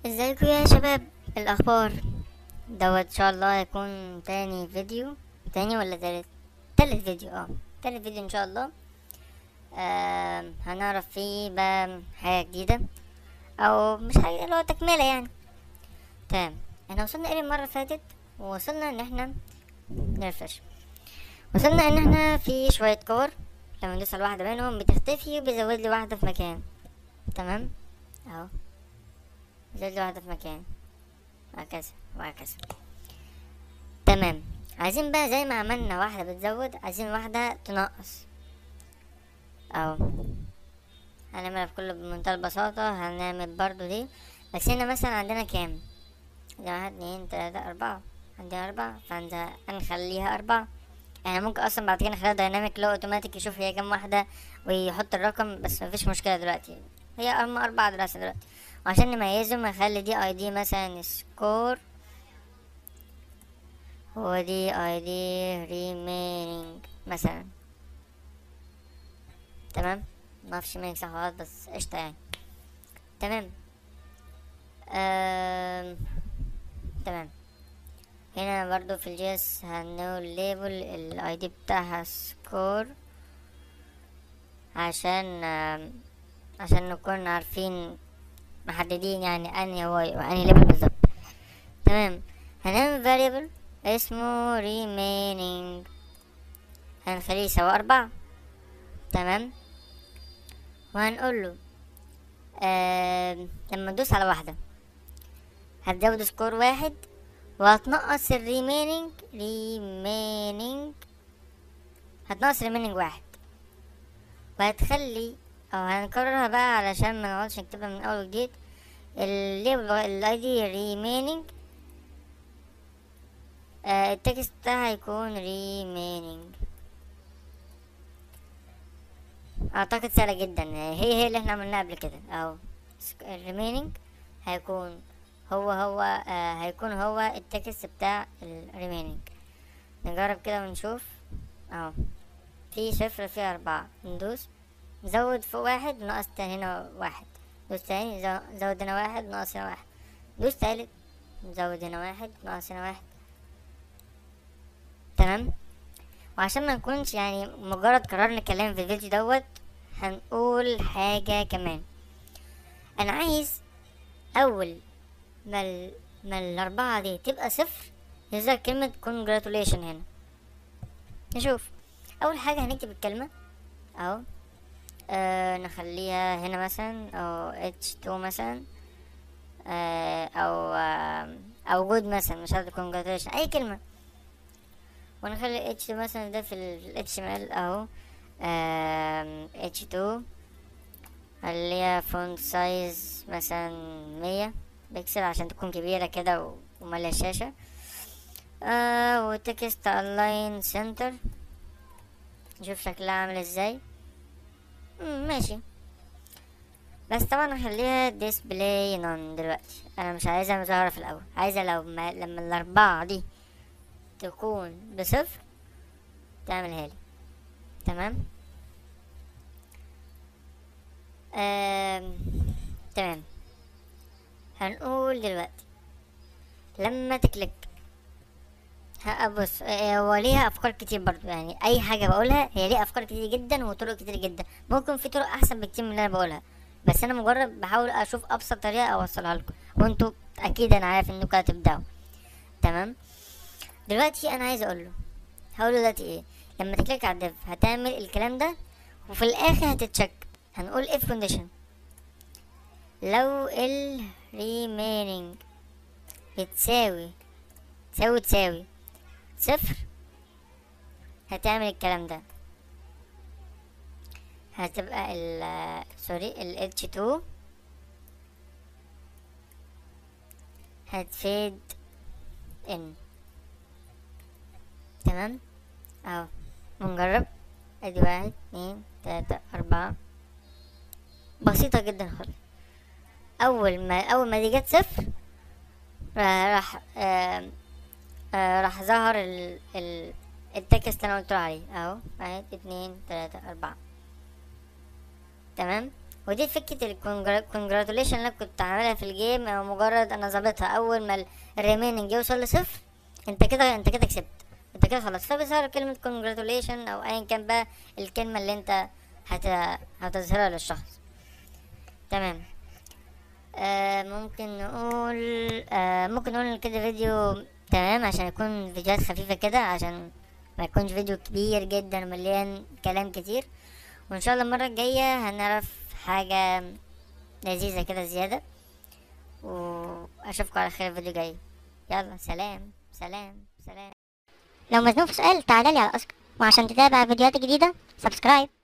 ازيكم يا شباب الاخبار دوت ان شاء الله هيكون تاني فيديو تاني ولا تالت تالت فيديو اه تالت فيديو ان شاء الله آه هنعرف فيه بقى حاجة جديدة او مش حاجة اللي هو تكملة يعني تمام احنا وصلنا ايه المرة اللي فاتت ووصلنا ان احنا نرفرش وصلنا ان احنا في شوية كور لما ندوس على واحدة منهم بتختفي وبيزود لي واحدة في مكان تمام اهو زود لي واحدة في مكان وهكذا وهكذا تمام عايزين بقى زي ما عملنا واحدة بتزود عايزين واحدة تنقص اهو هنعملها بكل بمنتهى البساطة هنعمل برضو دي بس هنا مثلا عندنا كام عندنا واحد اتنين تلاتة أربعة عندنا أربعة فهنخليها أربعة يعني ممكن أصلا بعد كده نخليها دايناميك لو اوتوماتيك يشوف هي كام واحدة ويحط الرقم بس مفيش مشكلة دلوقتي هي أربعة أربعة دلوقتي دلوقتي وعشان نميزهم هنخلي دي اي دي مثلا سكور هو دي اي دي ريمينينج مثلا تمام معرفش مين صح غلط بس قشطة يعني تمام أم... تمام هنا برضو في الجيس هنقول ليبل الاي دي بتاعها سكور عشان أم، عشان نكون عارفين محددين يعني انهي واي وانهي ليبل بالظبط تمام هنعمل variable اسمه remaining هنخليه يساوي أربعة تمام وهنقول له آه لما تدوس على واحدة هتزود سكور واحد وهتنقص الريمينينج ريمينينج هتنقص ريمينينج واحد وهتخلي او هنكررها بقى علشان ما نقعدش نكتبها من اول وجديد الليبل الاي دي ريمينينج التكست بتاعها هيكون ريمينينج اعتقد سهلة جدا هي هي اللي احنا عملناها قبل كده اهو الريمينينج هيكون هو هو آه هيكون هو التكست بتاع الريمينينج نجرب كده ونشوف اهو في صفر في اربعة ندوس زود فوق واحد ناقص تاني هنا واحد دوس تاني زو- زود هنا واحد ناقص هنا واحد دوس تالت زود هنا واحد ناقص هنا واحد تمام وعشان ما نكونش يعني مجرد قررنا كلام في الفيديو دوت هنقول حاجة كمان انا عايز اول ما ال... ما الاربعة دي تبقى صفر يظهر كلمة congratulation هنا نشوف اول حاجة هنكتب الكلمة اهو آه نخليها هنا مثلا او h2 مثلا آه او آه او جود مثلا مش عارف congratulation اي كلمة ونخلي h2 مثلا ده في ال في ال HTML اهو آم، h2 خليها فونت سايز مثلا مية بكسل عشان تكون كبيرة كده و- ومالية الشاشة آه وتكست الاين سنتر نشوف شكلها عامل ازاي مم، ماشي بس طبعا هخليها ديسبلاي نون دلوقتي انا مش عايزها مظاهرة في الاول عايزة لو ما لما الاربعة دي تكون بصفر تعملها لي تمام آم. تمام هنقول دلوقتي لما تكليك ها بص آه، هو ليها افكار كتير برضو يعني اي حاجه بقولها هي ليها افكار كتير جدا وطرق كتير جدا ممكن في طرق احسن بكتير من اللي انا بقولها بس انا مجرد بحاول اشوف ابسط طريقه اوصلها لكم وانتوا اكيد انا عارف انكم هتبداوا تمام دلوقتي انا عايز اقول له هقول له دلوقتي ايه لما تكليك على الديف هتعمل الكلام ده وفي الاخر هتتشك هنقول if condition لو ال remaining بتساوي تساوي تساوي صفر هتعمل الكلام ده هتبقى ال سوري ال H2 هتفيد ان تمام اهو ونجرب ادي واحد اتنين تلاتة اربعة بسيطة جدا خالص اول ما اول ما دي جت صفر را- راح آم، آه راح ظهر ال ال التكست اللي انا قلت له عليه اهو واحد اتنين تلاتة اربعة تمام ودي فكرة الكونجراتوليشن اللي أنا كنت عاملها في الجيم أو مجرد انا ظابطها اول ما الريميننج يوصل لصفر انت كده انت كده كسبت انت كده خلاص فبظهر كلمة كونجراتوليشن او ايا كان بقى الكلمة اللي انت هت... هتظهرها للشخص تمام آه ممكن نقول آه ممكن نقول كده فيديو تمام عشان يكون فيديوهات خفيفة كده عشان ما يكونش فيديو كبير جدا ومليان كلام كتير وان شاء الله المرة الجاية هنعرف حاجة لذيذة كده زيادة واشوفكم على خير الفيديو جاي يلا سلام سلام سلام لو مزنوق في سؤال تعالى لي على أسك وعشان تتابع فيديوهات جديدة سبسكرايب